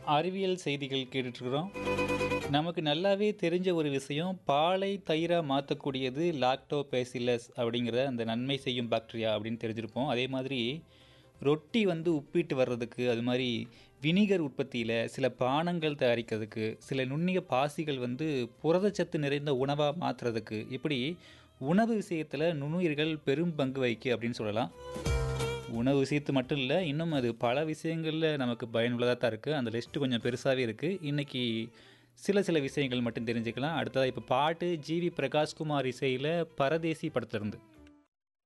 அறிவியல் செய்திகள் கேட்டுட்ருக்குறோம் நமக்கு நல்லாவே தெரிஞ்ச ஒரு விஷயம் பாலை தயிராக மாற்றக்கூடியது லாக்டோபேசிலஸ் அப்படிங்கிற அந்த நன்மை செய்யும் பாக்டீரியா அப்படின்னு தெரிஞ்சிருப்போம் அதே மாதிரி ரொட்டி வந்து உப்பிட்டு வர்றதுக்கு அது மாதிரி வினிகர் உற்பத்தியில் சில பானங்கள் தயாரிக்கிறதுக்கு சில நுண்ணிய பாசிகள் வந்து புரதச்சத்து நிறைந்த உணவாக மாற்றுறதுக்கு இப்படி உணவு விஷயத்தில் நுண்ணுயிர்கள் பெரும் பங்கு வகிக்கு அப்படின்னு சொல்லலாம் உணவு விஷயத்து மட்டும் இல்லை இன்னும் அது பல விஷயங்களில் நமக்கு பயனுள்ளதாக தான் இருக்குது அந்த லிஸ்ட்டு கொஞ்சம் பெருசாகவே இருக்குது இன்றைக்கி சில சில விஷயங்கள் மட்டும் தெரிஞ்சுக்கலாம் அடுத்ததாக இப்போ பாட்டு ஜிவி பிரகாஷ்குமார் இசையில் பரதேசி படத்துலேருந்து